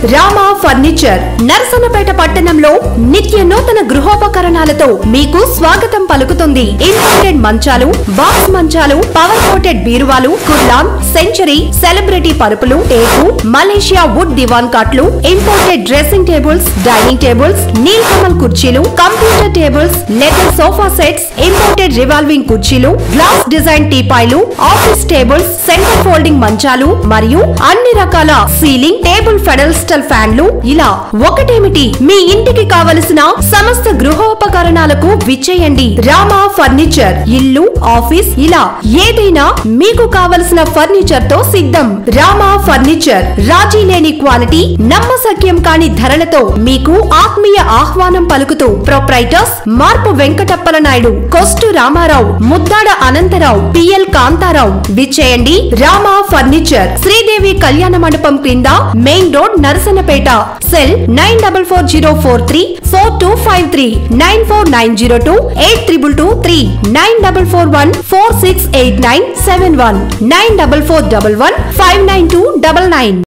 Rama furniture Narasannapeta పట్టణంలో నిత్య నూతన గృహోపకరణాలతో మీకు స్వాగతం పలుకుతుంది ఇంపార్టెంట్ మంచాలు బాక్స్ మంచాలు పవర్ కోటెడ్ బీరువాలు కుర్లాన్ సెంచరీ సెలబ్రిటీ పరుపులు టేకు మలేషియా వుడ్ దివాన్ కాట్లు imported dressing tables dining tables Nilkamal కుర్చీలు computer tables leather sofa sets imported revolving కుర్చీలు గ్లాస్ డిజైన్ టీపాయ్లు ఆఫీస్ టేబుల్స్ సెంటర్ ఫోల్డింగ్ మంచాలు మరియు అన్ని రకాల సీలింగ్ టేబుల్ ఫెడల్స్టల్ ఫ్యాన్లు ఇలా ఒకటేమిటి మీ ఇంటికి కావలసిన సమస్త గృహోపకరణాలకు విచ్చేయండి రామా ఫర్నిచర్ ఇల్లు ఆఫీస్ ఇలా ఏదైనా మీకు కావలసిన ఫర్నిచర్ తో సిద్ధం రామా ఫర్నిచర్ రాజీ లేని క్వాలిటీ నమ్మసక్యం కాని ధరలతో మీకు ఆత్మీయ ఆహ్వానం పలుకుతూ ప్రొప్రైటర్స్ మార్పు వెంకటప్పల నాయుడు కొస్టు రామారావు ముద్దాడ అనంతరావు పిఎల్ కాంతారావు విచ్చేయండి రామా ఫర్నిచర్ శ్రీదేవి కళ్యాణ మండపం క్రింద main road Narasannapeta cell nine double four zero four three four two five three nine four nine zero two eight triple two three nine double four one four six eight nine seven one nine double four double one five nine two double nine